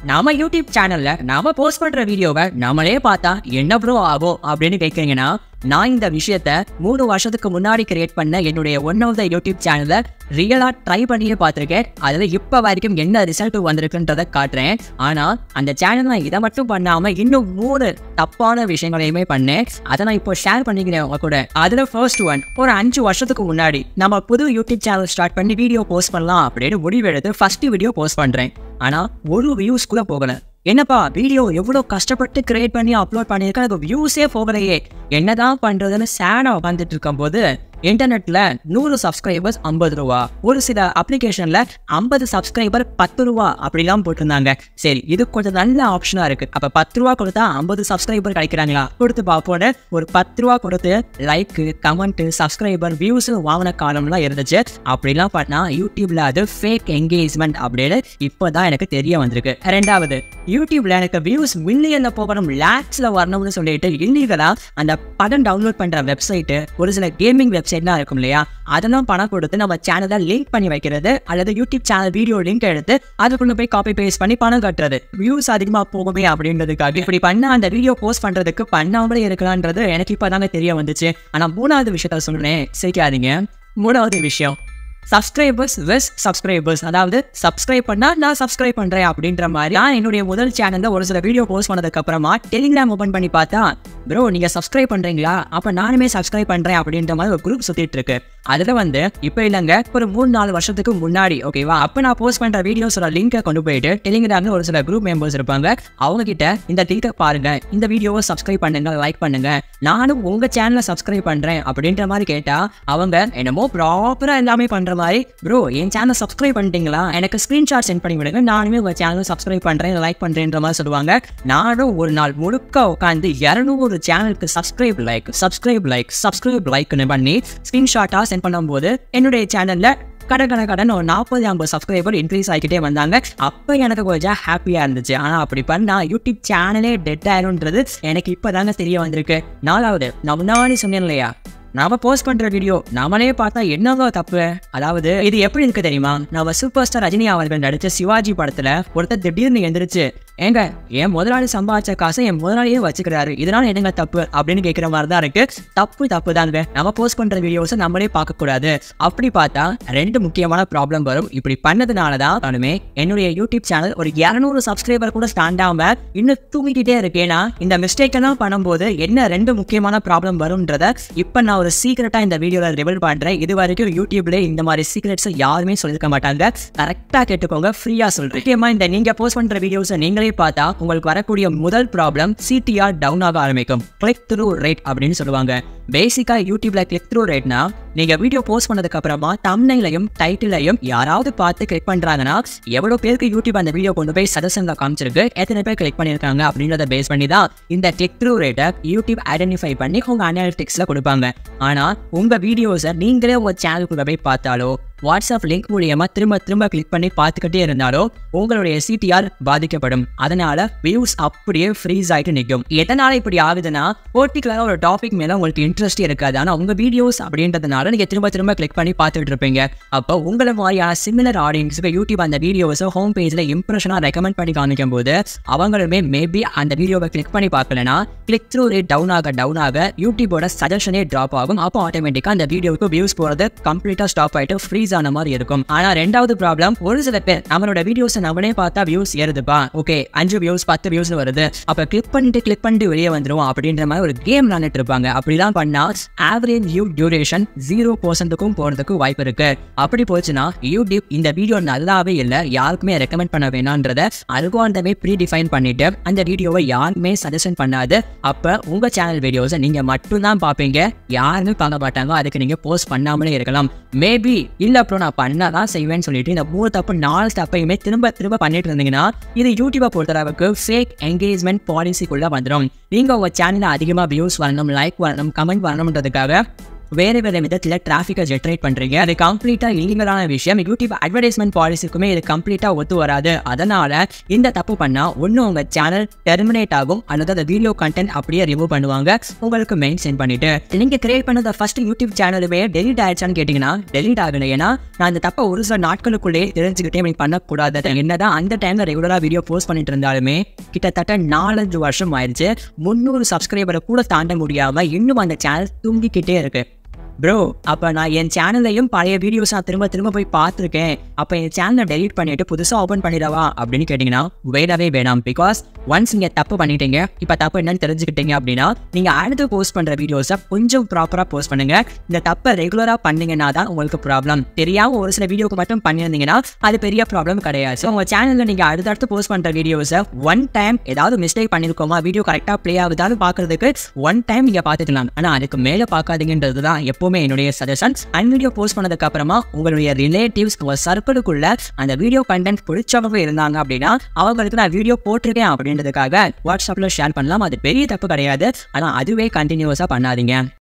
நம்ம யூடியூப் சேனல்ல நாம போஸ்ட் பண்ற வீடியோவை நம்மளே பார்த்தா என்ன ப்ரோ ஆகும் அப்படின்னு கேட்குறீங்கன்னா நான் இந்த விஷயத்த மூணு வருஷத்துக்கு முன்னாடி கிரியேட் பண்ண என்னுடைய ஒன் ஆஃப் த யூடியூப் சேனலை ரியலாக ட்ரை பண்ணியே பார்த்துருக்கேன் அதில் இப்போ வரைக்கும் என்ன ரிசல்ட் வந்திருக்குன்றதை காட்டுறேன் ஆனால் அந்த சேனல் நான் இதை மட்டும் பண்ணாமல் இன்னும் மூணு தப்பான விஷயங்களையுமே பண்ணேன் அதை நான் இப்போ ஷேர் பண்ணிக்கிறேன் உங்க கூட அதில் ஃபர்ஸ்ட் ஒன் ஒரு அஞ்சு வருஷத்துக்கு முன்னாடி நம்ம புது யூடியூப் சேனல் ஸ்டார்ட் பண்ணி வீடியோ போஸ்ட் பண்ணலாம் அப்படின்னு முடிவெடுத்து ஃபர்ஸ்ட் வீடியோ போஸ்ட் பண்ணுறேன் ஆனால் ஒரு வியூஸ் கூட போகலை என்னப்பா வீடியோ எவ்வளோ கஷ்டப்பட்டு கிரியேட் பண்ணி அப்லோட் பண்ணியிருக்கேன் எனக்கு வியூஸே போகலையே என்னதான் பண்ணுறதுன்னு சேடாக உட்காந்துட்டு இருக்கும்போது இன்டர்நெட்டில் நூறு சப்ஸ்கிரைபர்ஸ் ஐம்பது ரூபா ஒரு சில அப்ளிகேஷனில் ஐம்பது சப்ஸ்கிரைபர் பத்து ரூபா அப்படிலாம் போட்டிருந்தாங்க சரி இது கொஞ்சம் நல்ல ஆப்ஷனாக இருக்குது அப்போ பத்து ரூபா கொடுத்தா ஐம்பது சப்ஸ்கிரைபர் கிடைக்கிறாங்களா கொடுத்து பார்ப்போன்னு ஒரு பத்து ரூபா கொடுத்து லைக்கு கமெண்ட்டு சப்ஸ்கிரைபர் வியூஸ் வாங்கின காலம்லாம் இருந்துச்சு அப்படிலாம் பண்ணால் யூடியூப்ல அது ஃபேக் என்கேஜ்மெண்ட் அப்படின்னு இப்போ தான் எனக்கு தெரிய வந்திருக்கு ரெண்டாவது யூடியூப்ல எனக்கு வியூஸ் மில்லியன்ல போகணும் லேக்ஸ்ல வரணும்னு சொல்லிட்டு இல்லீகலா அந்த படம் டவுன்லோட் பண்ற வெப்சைட்டு ஒரு சில கேமிங் வெப்சைட்லாம் இருக்கும் இல்லையா அதெல்லாம் பணம் கொடுத்து நம்ம சேனலை லிங்க் பண்ணி வைக்கிறது அல்லது யூடியூப் சேனல் வீடியோ லிங்க் எடுத்து அதுக்குள்ள போய் காப்பி பேஸ்ட் பண்ணி பணம் கட்டுறது வியூஸ் அதிகமாக போகுமே அப்படின்றதுக்காக இப்படி பண்ண அந்த வீடியோ போஸ்ட் பண்றதுக்கு பண்ணாமலே இருக்கலான்றது எனக்கு இப்போதாங்க தெரிய வந்துச்சு ஆனா மூணாவது விஷயத்த சொல்றேன் சிரிக்காதீங்க மூணாவது விஷயம் சப்ஸ்கிரைபர்ஸ் வெஸ் சப்ஸ்கிரைபர்ஸ் அதாவது சப்ஸ்கிரைப் பண்ணா நான் சப்ஸ்கிரைப் பண்றேன் அப்படின்ற மாதிரி நான் என்னுடைய முதல் சேனல்ல ஒரு சில வீடியோ போஸ்ட் பண்ணதுக்கு அப்புறமா டெலிகிராம் ஓபன் பண்ணி பார்த்தா ப்ரோ நீங்க சப்ஸ்கிரைப் பண்றீங்களா அப்ப நானுமே சப்ஸ்கிரைப் பண்றேன் அப்படின்ற மாதிரி ஒரு குரூப் சுத்திட்டு இருக்கு அதுல வந்து இப்போ இல்லைங்க ஒரு மூணு நாலு வருஷத்துக்கு முன்னாடி ஓகேவா அப்ப நான் போஸ்ட் பண்ற வீடியோஸோட லிங்கை கொண்டு போயிட்டு டெலிகிராம்ல ஒரு சில குரூப் மெம்பர்ஸ் இருப்பாங்க அவங்க கிட்ட இந்த லிங்கை பாருங்க இந்த வீடியோவை சப்ஸ்கிரைப் பண்ணுங்க லைக் பண்ணுங்க நானும் உங்க சேனலை சப்ஸ்கிரைப் பண்றேன் அப்படின்ற மாதிரி கேட்டா அவங்க என்னமோ ப்ராப்பரா எல்லாமே பண்ற மாதிரி ப்ரோ என் சேனல் சப்ஸ்கிரைப் பண்ணிட்டீங்களா எனக்கு ஸ்கிரீன்ஷாட் சென்ட் பண்ணி விடுங்க நானுமே உங்க சேனல் சப்ஸ்கிரைப் பண்றேன் லைக் பண்றேன்ற மாதிரி சொல்லுவாங்க நானும் ஒரு நாள் முழுக்க உட்காந்து இரநூறு சேனலுக்கு subscribe like subscribe like subscribe லைக்னு பண்ணி ஸ்கிரீன்ஷாட்டாக சென்ட் பண்ணும்போது என்னுடைய சேனல்ல கட கட கடன் ஒரு நாற்பது ஐம்பது சப்ஸ்கிரைபர் இன்க்ரீஸ் ஆகிக்கிட்டே வந்தாங்க அப்போ எனக்கு கொஞ்சம் ஹாப்பியாக இருந்துச்சு ஆனால் அப்படி பண்ணால் யூடியூப் சேனலே டெட் ஆயிரும்ன்றது எனக்கு இப்போ தாங்க தெரிய வந்திருக்கு நாலாவது நான் முன்னாடி சொன்னேன் இல்லையா நாம போஸ்ட் பண்ற வீடியோ நாமளே பார்த்தா என்னங்க தப்பு அதாவது இது எப்படி இருக்கு தெரியுமா நம்ம சூப்பர் ஸ்டார் ரஜினி அவர்கள் நடிச்ச சிவாஜி படத்துல ஒருத்தர் திடீர்னு எந்திரிச்சு ஏங்க என் முதலாளி சம்பாதிச்ச காசை என் முதலாளியே வச்சுக்கிறாரு இதனால என்னங்க தப்பு அப்படின்னு கேட்குற மாதிரி தான் இருக்கு தப்பு தப்பு தாங்க நம்ம போஸ்ட் பண்ற வீடியோஸை நம்மளே பார்க்க கூடாது அப்படி பார்த்தா ரெண்டு முக்கியமான ப்ராப்ளம் வரும் இப்படி பண்ணதுனால தான் நானுமே என்னுடைய யூடியூப் சேனல் ஒரு இரநூறு சப்ஸ்கிரைபர் கூட ஸ்டாண்ட் ஆகாம இன்னும் தூங்கிக்கிட்டே இருக்கேன்னா இந்த மிஸ்டேக் எல்லாம் பண்ணும்போது என்ன ரெண்டு முக்கியமான ப்ராப்ளம் வரும்ன்றத இப்போ நான் ஒரு சீக்கிரட்டா இந்த வீடியோவில் ரிவல் பண்றேன் இது வரைக்கும் யூடியூப்ல இந்த மாதிரி சீக்ரெட்ஸை யாருமே சொல்லியிருக்க மாட்டாங்க கரெக்டாக கேட்டுக்கோங்க ஃப்ரீயா சொல்றேன் முக்கியமா இந்த நீங்க போஸ்ட் பண்ற வீடியோஸை நீங்களே பார்த்தா உங்களுக்கு வரக்கூடிய முதல் ப்ராப்ளம் சிடிஆர் டவுன் ஆக ஆரம்பிக்கும் கிளிக் த்ரூ ரேட் அப்படின்னு சொல்லுவாங்க பேசிக்கா யூடியூப்ல கிளிக் த்ரூ ரேட்னா நீங்க வீடியோ போஸ்ட் பண்ணதுக்கு அப்புறமா தம்னைலையும் டைட்டிலையும் யாராவது பார்த்து கிளிக் பண்றாங்கன்னா எவ்வளவு பேருக்கு யூடியூப் அந்த வீடியோ கொண்டு போய் சஜஷன்ல காமிச்சிருக்கு எத்தனை பேர் கிளிக் பண்ணியிருக்காங்க அப்படின்றத பேஸ் பண்ணி தான் இந்த கிளிக் த்ரூ ரேட்டை யூடியூப் ஐடென்டிஃபை பண்ணி உங்க அனாலிட்டிக்ஸ்ல கொடுப்பாங்க ஆனா உங்க வீடியோஸை நீங்களே உங்க சேனலுக்குள்ள போய் பார்த்தாலோ வாட்ஸ்அப் லிங்க் மூலியமா திரும்ப திரும்ப கிளிக் பண்ணி பார்த்துக்கிட்டே இருந்தாலும் உங்களுடைய சிடிஆர் பாதிக்கப்படும் அதனால வியூஸ் அப்படியே ஃப்ரீஸ் ஆயிட்டு நிற்கும் எதனால இப்படி ஆகுதுன்னா பர்டிகுலராக ஒரு டாபிக் மேல உங்களுக்கு இன்ட்ரெஸ்ட் இருக்காது ஆனால் உங்க வீடியோஸ் அப்படின்றதுனால நீங்க திரும்ப திரும்ப கிளிக் பண்ணி பார்த்துட்டு இருப்பீங்க அப்போ உங்களை மாதிரியான சிமிலர் ஆடியன்ஸுக்கு யூடியூப் அந்த வீடியோஸை ஹோம் பேஜ்ல இம்ப்ரெஷனாக ரெக்கமெண்ட் பண்ணி காமிக்கும் போது அவங்களுமே மேபி அந்த வீடியோவை கிளிக் பண்ணி பார்க்கலனா கிளிக் த்ரூ ரேட் டவுன் ஆக டவுன் ஆக யூடியூபோட சஜஷனே ட்ராப் ஆகும் அப்போ ஆட்டோமேட்டிக்காக அந்த வீடியோவுக்கு வியூஸ் போகிறது கம்ப்ளீட்டாக ஸ்டாப் ஆகிட்டு ஃப்ரீஸ் ஆன மாதிரி இருக்கும் ஆனா ரெண்டாவது ப்ராப்ளம் ஒரு சில பேர் நம்மளோட வீடியோஸ் நம்மளே பார்த்தா வியூஸ் ஏறுதுப்பா ஓகே அஞ்சு வியூஸ் பத்து வியூஸ் வருது அப்ப கிளிக் பண்ணிட்டு கிளிக் பண்ணிட்டு வெளியே வந்துரும் அப்படின்ற மாதிரி ஒரு கேம் விளாண்டுட்டு இருப்பாங்க அப்படிலாம் பண்ணா ஆவரேஜ் வியூ டியூரேஷன் ஜீரோ பர்சன்ட்டுக்கும் போறதுக்கு வாய்ப்பு இருக்கு அப்படி போச்சுன்னா யூடியூப் இந்த வீடியோ நல்லாவே இல்லை யாருக்குமே ரெக்கமெண்ட் பண்ண வேணான்றத அல்கோண்டமே ப்ரீ டிஃபைன் பண்ணிட்டு அந்த வீடியோவை யாருமே சஜஷன் பண்ணாது அப்ப உங்க சேனல் வீடியோஸை நீங்க மட்டும்தான் பார்ப்பீங்க யாருமே பார்க்க மாட்டாங்க அதுக்கு நீங்க போஸ்ட் பண்ணாமலே இருக்கலாம் மேபி இல்ல அப்புறம் நான் பண்ணாதான் செய்வேன்னு சொல்லிட்டு இந்த மூணு தப்பு நாலு தப்பையுமே திரும்ப திரும்ப பண்ணிட்டு இருந்தீங்கன்னா இது யூடியூபை பொறுத்தளவுக்கு ஃபேக் என்கேஜ்மெண்ட் பாலிசிக்குள்ள வந்துடும் நீங்க உங்க சேனல்ல அதிகமா வியூஸ் வரணும் லைக் வரணும் கமெண்ட் வரணும்ன்றதுக்காக வேறு வேறு விதத்தில் டிராஃபிக்கை ஜென்ரேட் பண்ணுறீங்க அது கம்ப்ளீட்டாக இல்லீகலான விஷயம் யூடியூப் அட்வர்டைஸ்மெண்ட் பாலிசிக்குமே இது கம்ப்ளீட்டாக ஒத்து வராது அதனால் இந்த தப்பு பண்ணால் ஒன்று உங்கள் சேனல் டெர்மினேட் ஆகும் அல்லது அந்த வீடியோ கண்டென்ட் அப்படியே ரிமூவ் பண்ணுவாங்க உங்களுக்கு மெயின் சென்ட் பண்ணிட்டு நீங்கள் கிரியேட் பண்ண ஃபர்ஸ்ட் யூடியூப் சேனலுமே டெலிட் ஆயிடுச்சான்னு கேட்டிங்கன்னா டெலிட் ஆகலை ஏன்னா நான் அந்த தப்பை ஒரு சில நாட்களுக்குள்ளே தெரிஞ்சுக்கிட்டே நீ பண்ணக்கூடாது என்னதான் அந்த டைமில் ரெகுலராக வீடியோ போஸ்ட் பண்ணிட்டு இருந்தாலுமே கிட்டத்தட்ட நாலஞ்சு வருஷம் ஆயிடுச்சு முந்நூறு சப்ஸ்கிரைபரை கூட தாண்ட முடியாமல் இன்னும் அந்த சேனல் தூங்கிக்கிட்டே இருக்கு ப்ரோ அப்போ நான் என் சேனல்லையும் பழைய வீடியோஸ் நான் திரும்ப திரும்ப போய் பார்த்துருக்கேன் அப்போ என் சேனலை டெலீட் பண்ணிட்டு புதுசாக ஓப்பன் பண்ணிடவா அப்படின்னு கேட்டிங்கன்னா வேணவே வேணாம் பிகாஸ் ஒன்ஸ் நீங்கள் தப்பு பண்ணிட்டீங்க இப்போ தப்பு என்னன்னு தெரிஞ்சுக்கிட்டீங்க அப்படின்னா நீங்கள் அடுத்து போஸ்ட் பண்ணுற வீடியோஸை கொஞ்சம் ப்ராப்பராக போஸ்ட் பண்ணுங்க இந்த தப்பை ரெகுலராக பண்ணீங்கன்னா தான் உங்களுக்கு ப்ராப்ளம் தெரியாமல் ஒரு சில வீடியோக்கு மட்டும் பண்ணியிருந்தீங்கன்னா அது பெரிய ப்ராப்ளம் கிடையாது ஸோ உங்கள் சேனலில் நீங்கள் அடுத்தடுத்து போஸ்ட் பண்ணுற வீடியோஸை ஒன் டைம் ஏதாவது மிஸ்டேக் பண்ணியிருக்கோமா வீடியோ கரெக்டாக ப்ளே ஆகுதான்னு பார்க்கறதுக்கு ஒன் டைம் நீங்கள் பார்த்துக்கலாம் ஆனால் அதுக்கு மேலே பார்க்காதீங்கன்றது தான் எப்போவுமே என்னுடைய சஜஷன் அண்ட் வீடியோ போஸ்ட் பண்ணதுக்கு அப்புறமா உங்களுடைய ரிலேட்டிவ்ஸ் உங்கள் சர்க்கிளுக்குள்ள அந்த வீடியோ கண்டென்ட் பிடிச்சவங்க இருந்தாங்க அப்படின்னா அவங்களுக்கு நான் வீடியோ போட்டிருக்கேன் அப்படின்றதுக்காக வாட்ஸ்அப்பில் ஷேர் பண்ணலாம் அது பெரிய தப்பு கிடையாது ஆனால் அதுவே கண்டினியூஸாக பண்ணாதீங்க